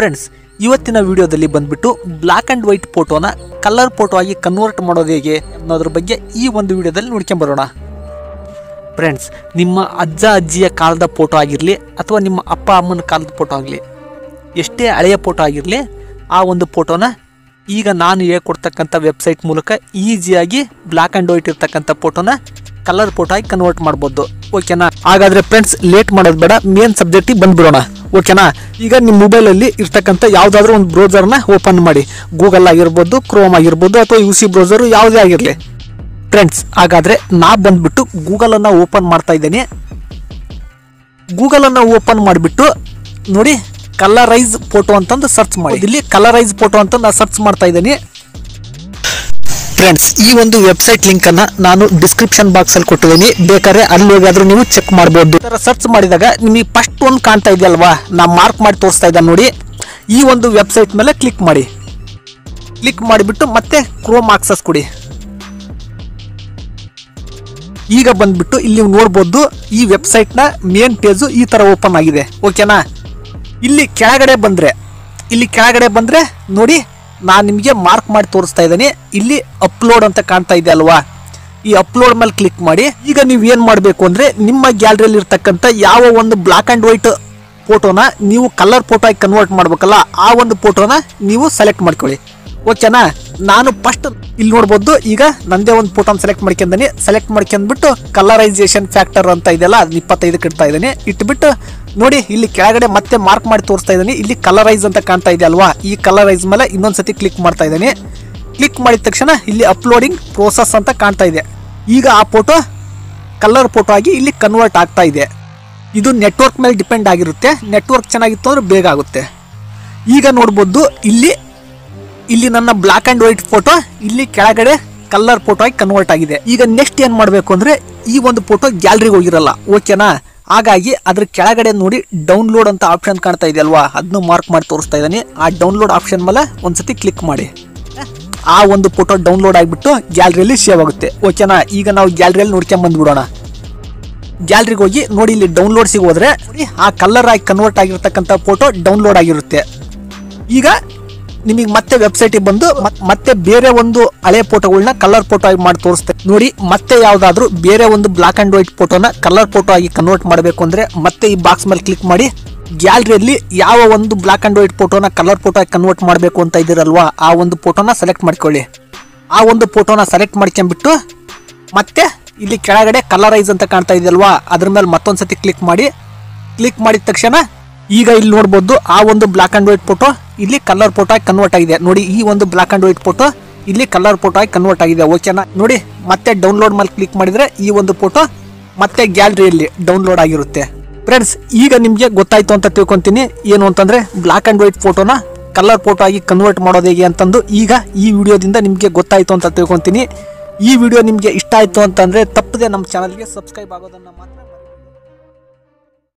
friends ಇವತ್ತಿನ ವಿಡಿಯೋದಲ್ಲಿ ಬಂದ್ಬಿಟ್ಟು ಬ್ಲ್ಯಾಕ್ ಆ್ಯಂಡ್ ವೈಟ್ ಫೋಟೋನ ಕಲರ್ ಫೋಟೋ ಆಗಿ ಕನ್ವರ್ಟ್ ಮಾಡೋದು ಹೇಗೆ ಅನ್ನೋದ್ರ ಬಗ್ಗೆ ಈ ಒಂದು ವಿಡಿಯೋದಲ್ಲಿ ನೋಡ್ಕೊಂಬರೋಣ ಫ್ರೆಂಡ್ಸ್ ನಿಮ್ಮ ಅಜ್ಜ ಅಜ್ಜಿಯ ಕಾಲದ ಫೋಟೋ ಆಗಿರಲಿ ಅಥವಾ ನಿಮ್ಮ ಅಪ್ಪ ಅಮ್ಮನ ಕಾಲದ ಫೋಟೋ ಆಗಲಿ ಎಷ್ಟೇ ಹಳೆಯ ಫೋಟೋ ಆಗಿರಲಿ ಆ ಒಂದು ಫೋಟೋನ ಈಗ ನಾನು ಹೇಳ್ಕೊಡ್ತಕ್ಕಂಥ ವೆಬ್ಸೈಟ್ ಮೂಲಕ ಈಸಿಯಾಗಿ ಬ್ಲ್ಯಾಕ್ ಆ್ಯಂಡ್ ವೈಟ್ ಇರ್ತಕ್ಕಂಥ ಫೋಟೋನ ಕಲರ್ ಫೋಟೋ ಆಗಿ ಕನ್ವರ್ಟ್ ಮಾಡ್ಬೋದು ಓಕೆನಾ ಹಾಗಾದ್ರೆ ಫ್ರೆಂಡ್ಸ್ ಲೇಟ್ ಮಾಡೋದು ಬೇಡ ಮೇನ್ ಸಬ್ಜೆಕ್ಟಿಗೆ ಬಂದ್ಬಿಡೋಣ ಓಕೆನಾ ಈಗ ನಿಮ್ಮ ಮೊಬೈಲಲ್ಲಿ ಇರ್ತಕ್ಕಂಥ ಯಾವುದಾದ್ರೂ ಒಂದು ಬ್ರೌಸರ್ನ ಓಪನ್ ಮಾಡಿ ಗೂಗಲ್ ಆಗಿರ್ಬೋದು ಕ್ರೋಮ್ ಆಗಿರ್ಬೋದು ಅಥವಾ ಯು ಸಿ ಬ್ರೌಸರು ಯಾವುದೇ ಆಗಿರಲಿ ಫ್ರೆಂಡ್ಸ್ ಹಾಗಾದ್ರೆ ನಾ ಬಂದ್ಬಿಟ್ಟು ಗೂಗಲ್ ಅನ್ನ ಓಪನ್ ಮಾಡ್ತಾ ಇದ್ದೇನೆ ಗೂಗಲ್ ಅನ್ನ ಓಪನ್ ಮಾಡಿಬಿಟ್ಟು ನೋಡಿ ಕಲರೈಸ್ ಫೋಟೋ ಅಂತಂದು ಸರ್ಚ್ ಮಾಡಿ ಇಲ್ಲಿ ಕಲರೈಸ್ ಫೋಟೋ ಅಂತ ನಾ ಸರ್ಚ್ ಮಾಡ್ತಾ ಇದ್ದೀನಿ ಫ್ರೆಂಡ್ಸ್ ಈ ಒಂದು ವೆಬ್ಸೈಟ್ ಲಿಂಕ್ ಅನ್ನ ನಾನು ಡಿಸ್ಕ್ರಿಪ್ಷನ್ ಬಾಕ್ಸ್ ಅಲ್ಲಿ ಕೊಟ್ಟಿದ್ದೀನಿ ಬೇಕಾದ್ರೆ ಅಲ್ಲಿ ಹೋಗಾದ್ರೂ ನೀವು ಚೆಕ್ ಮಾಡಬಹುದು ಸರ್ಚ್ ಮಾಡಿದಾಗ ನಿಮಗೆ ಫಸ್ಟ್ ಒಂದು ಕಾಣ್ತಾ ಇದೆಯಲ್ವಾ ನಾ ಮಾರ್ಕ್ ಮಾಡಿ ತೋರಿಸ್ತಾ ಇದ್ದ ನೋಡಿ ಈ ಒಂದು ವೆಬ್ಸೈಟ್ ಮೇಲೆ ಕ್ಲಿಕ್ ಮಾಡಿ ಕ್ಲಿಕ್ ಮಾಡಿಬಿಟ್ಟು ಮತ್ತೆ ಕ್ರೋಮ್ ಆಕ್ಸಸ್ ಕೊಡಿ ಈಗ ಬಂದ್ಬಿಟ್ಟು ಇಲ್ಲಿ ನೀವು ನೋಡ್ಬೋದು ಈ ವೆಬ್ಸೈಟ್ನ ಮೇನ್ ಪೇಜು ಈ ಥರ ಓಪನ್ ಆಗಿದೆ ಓಕೆನಾ ಇಲ್ಲಿ ಕೆಳಗಡೆ ಬಂದರೆ ಇಲ್ಲಿ ಕೆಳಗಡೆ ಬಂದರೆ ನೋಡಿ ನಾನು ನಿಮಗೆ ಮಾರ್ಕ್ ಮಾಡಿ ತೋರಿಸ್ತಾ ಇದ್ದೀನಿ ಇಲ್ಲಿ ಅಪ್ಲೋಡ್ ಅಂತ ಕಾಣ್ತಾ ಇದೆ ಅಲ್ವಾ ಈ ಅಪ್ಲೋಡ್ ಮೇಲೆ ಕ್ಲಿಕ್ ಮಾಡಿ ಈಗ ನೀವು ಏನು ಮಾಡಬೇಕು ಅಂದರೆ ನಿಮ್ಮ ಗ್ಯಾಲರಿಯಲ್ಲಿ ಇರ್ತಕ್ಕಂಥ ಯಾವ ಒಂದು ಬ್ಲ್ಯಾಕ್ ಆ್ಯಂಡ್ ವೈಟ್ ಫೋಟೋನ ನೀವು ಕಲರ್ ಫೋಟೋ ಆಗಿ ಕನ್ವರ್ಟ್ ಮಾಡ್ಬೇಕಲ್ಲ ಆ ಒಂದು ಫೋಟೋನ ನೀವು ಸೆಲೆಕ್ಟ್ ಮಾಡ್ಕೊಳ್ಳಿ ಓಕೆನಾ ನಾನು ಫಸ್ಟ್ ಇಲ್ಲಿ ನೋಡ್ಬೋದು ಈಗ ನಂದೇ ಒಂದು ಫೋಟೋನ ಸೆಲೆಕ್ಟ್ ಮಾಡ್ಕೊಂಡೀನಿ ಸೆಲೆಕ್ಟ್ ಮಾಡ್ಕೊಂಡ್ಬಿಟ್ಟು ಕಲರೈಸೇಷನ್ ಫ್ಯಾಕ್ಟರ್ ಅಂತ ಇದೆಯಲ್ಲ ಅದನ್ನ ಇಪ್ಪತ್ತೈದಕ್ಕೆ ಇಡ್ತಾ ಇದ್ದೀನಿ ಇಟ್ಬಿಟ್ಟು ನೋಡಿ ಇಲ್ಲಿ ಕೆಳಗಡೆ ಮತ್ತೆ ಮಾರ್ಕ್ ಮಾಡಿ ತೋರಿಸ್ತಾ ಇದ್ದೀನಿ ಇಲ್ಲಿ ಕಲರೈಸ್ ಅಂತ ಕಾಣ್ತಾ ಇದೆ ಅಲ್ವಾ ಈ ಕಲರೈಸ್ ಮೇಲೆ ಇನ್ನೊಂದ್ಸತಿ ಕ್ಲಿಕ್ ಮಾಡ್ತಾ ಇದ್ದೀನಿ ಕ್ಲಿಕ್ ಮಾಡಿದ ತಕ್ಷಣ ಇಲ್ಲಿ ಅಪ್ಲೋಡಿಂಗ್ ಪ್ರೋಸೆಸ್ ಅಂತ ಕಾಣ್ತಾ ಇದೆ ಈಗ ಆ ಫೋಟೋ ಕಲರ್ ಫೋಟೋ ಆಗಿ ಇಲ್ಲಿ ಕನ್ವರ್ಟ್ ಆಗ್ತಾ ಇದೆ ಇದು ನೆಟ್ವರ್ಕ್ ಮೇಲೆ ಡಿಪೆಂಡ್ ಆಗಿರುತ್ತೆ ನೆಟ್ವರ್ಕ್ ಚೆನ್ನಾಗಿತ್ತು ಅಂದ್ರೆ ಬೇಗ ಆಗುತ್ತೆ ಈಗ ನೋಡ್ಬೋದು ಇಲ್ಲಿ ಇಲ್ಲಿ ನನ್ನ ಬ್ಲ್ಯಾಕ್ ಆ್ಯಂಡ್ ವೈಟ್ ಫೋಟೋ ಇಲ್ಲಿ ಕೆಳಗಡೆ ಕಲರ್ ಫೋಟೋ ಆಗಿ ಕನ್ವರ್ಟ್ ಆಗಿದೆ ಈಗ ನೆಕ್ಸ್ಟ್ ಏನು ಮಾಡಬೇಕು ಅಂದರೆ ಈ ಒಂದು ಫೋಟೋ ಗ್ಯಾಲರಿಗೆ ಹೋಗಿರಲ್ಲ ಓಕೆನಾ ಹಾಗಾಗಿ ಅದ್ರ ಕೆಳಗಡೆ ನೋಡಿ ಡೌನ್ಲೋಡ್ ಅಂತ ಆಪ್ಷನ್ ಕಾಣ್ತಾ ಇದೆ ಅಲ್ವಾ ಅದನ್ನು ಮಾರ್ಕ್ ಮಾಡಿ ತೋರಿಸ್ತಾ ಇದ್ದೀನಿ ಆ ಡೌನ್ಲೋಡ್ ಆಪ್ಷನ್ ಮೇಲೆ ಒಂದ್ಸತಿ ಕ್ಲಿಕ್ ಮಾಡಿ ಆ ಒಂದು ಫೋಟೋ ಡೌನ್ಲೋಡ್ ಆಗಿಬಿಟ್ಟು ಗ್ಯಾಲರಿಯಲ್ಲಿ ಸೇವ್ ಆಗುತ್ತೆ ಓಕೆನಾ ಈಗ ನಾವು ಗ್ಯಾಲರಿಯಲ್ಲಿ ನೋಡ್ಕೊಂಡ್ ಬಂದ್ಬಿಡೋಣ ಗ್ಯಾಲರಿಗೆ ಹೋಗಿ ನೋಡಿ ಇಲ್ಲಿ ಡೌನ್ಲೋಡ್ಸಿಗೆ ಹೋದ್ರೆ ನೋಡಿ ಆ ಕಲರ್ ಆಗಿ ಕನ್ವರ್ಟ್ ಆಗಿರ್ತಕ್ಕಂಥ ಫೋಟೋ ಡೌನ್ಲೋಡ್ ಆಗಿರುತ್ತೆ ಈಗ ನಿಮಗೆ ಮತ್ತೆ ವೆಬ್ಸೈಟಿಗೆ ಬಂದು ಮತ್- ಮತ್ತೆ ಬೇರೆ ಒಂದು ಹಳೆ ಫೋಟೋಗಳನ್ನ ಕಲರ್ ಫೋಟೋ ಆಗಿ ಮಾಡಿ ತೋರಿಸ್ತೇವೆ ನೋಡಿ ಮತ್ತೆ ಯಾವ್ದಾದ್ರು ಬೇರೆ ಒಂದು ಬ್ಲಾಕ್ ಅಂಡ್ ವೈಟ್ ಫೋಟೋನ ಕಲರ್ ಫೋಟೋ ಆಗಿ ಕನ್ವರ್ಟ್ ಮಾಡಬೇಕು ಅಂದ್ರೆ ಮತ್ತೆ ಈ ಬಾಕ್ಸ್ ಮೇಲೆ ಕ್ಲಿಕ್ ಮಾಡಿ ಗ್ಯಾಲರಿಯಲ್ಲಿ ಯಾವ ಒಂದು ಬ್ಲಾಕ್ ಅಂಡ್ ವೈಟ್ ಫೋಟೋನ ಕಲರ್ ಫೋಟೋ ಆಗಿ ಕನ್ವರ್ಟ್ ಮಾಡಬೇಕು ಅಂತ ಇದ್ದೀರಲ್ವಾ ಆ ಒಂದು ಫೋಟೋನ ಸೆಲೆಕ್ಟ್ ಮಾಡ್ಕೊಳ್ಳಿ ಆ ಒಂದು ಫೋಟೋನ ಸೆಲೆಕ್ಟ್ ಮಾಡ್ಕೊಂಡ್ಬಿಟ್ಟು ಮತ್ತೆ ಇಲ್ಲಿ ಕೆಳಗಡೆ ಕಲರೈಸ್ ಅಂತ ಕಾಣ್ತಾ ಇದೆಯಲ್ವಾ ಅದ್ರ ಮೇಲೆ ಮತ್ತೊಂದ್ಸತಿ ಕ್ಲಿಕ್ ಮಾಡಿ ಕ್ಲಿಕ್ ಮಾಡಿದ ತಕ್ಷಣ ಈಗ ಇಲ್ಲಿ ನೋಡ್ಬೋದು ಆ ಒಂದು ಬ್ಲಾಕ್ ಅಂಡ್ ವೈಟ್ ಫೋಟೋ ಇಲ್ಲಿ ಕಲರ್ ಫೋಟೋ ಆಗಿ ಕನ್ವರ್ಟ್ ಆಗಿದೆ ನೋಡಿ ಈ ಒಂದು ಬ್ಲಾಕ್ ಅಂಡ್ ವೈಟ್ ಫೋಟೋ ಇಲ್ಲಿ ಕಲರ್ ಫೋಟೋ ಆಗಿ ಕನ್ವರ್ಟ್ ಆಗಿದೆ ಓಕೆನಾ ನೋಡಿ ಮತ್ತೆ ಡೌನ್ಲೋಡ್ ಮೇಲೆ ಕ್ಲಿಕ್ ಮಾಡಿದ್ರೆ ಈ ಒಂದು ಫೋಟೋ ಮತ್ತೆ ಗ್ಯಾಲರಿಯಲ್ಲಿ ಡೌನ್ಲೋಡ್ ಆಗಿರುತ್ತೆ ಫ್ರೆಂಡ್ಸ್ ಈಗ ನಿಮಗೆ ಗೊತ್ತಾಯ್ತು ಅಂತ ತಿಳ್ಕೊಂತೀನಿ ಏನು ಅಂತಂದ್ರೆ ಬ್ಲಾಕ್ ಅಂಡ್ ವೈಟ್ ಫೋಟೋನ ಕಲರ್ ಫೋಟೋ ಆಗಿ ಕನ್ವರ್ಟ್ ಮಾಡೋದು ಹೇಗೆ ಅಂತಂದು ಈಗ ಈ ವಿಡಿಯೋದಿಂದ ನಿಮಗೆ ಗೊತ್ತಾಯ್ತು ಅಂತ ತಿಳ್ಕೊಂತೀನಿ ಈ ವಿಡಿಯೋ ನಿಮಗೆ ಇಷ್ಟ ಆಯ್ತು ಅಂತಂದ್ರೆ ತಪ್ಪದೆ ನಮ್ಮ ಚಾನಲ್ಗೆ ಸಬ್ಸ್ಕ್ರೈಬ್ ಆಗೋದನ್ನ ಮಾತ್ರ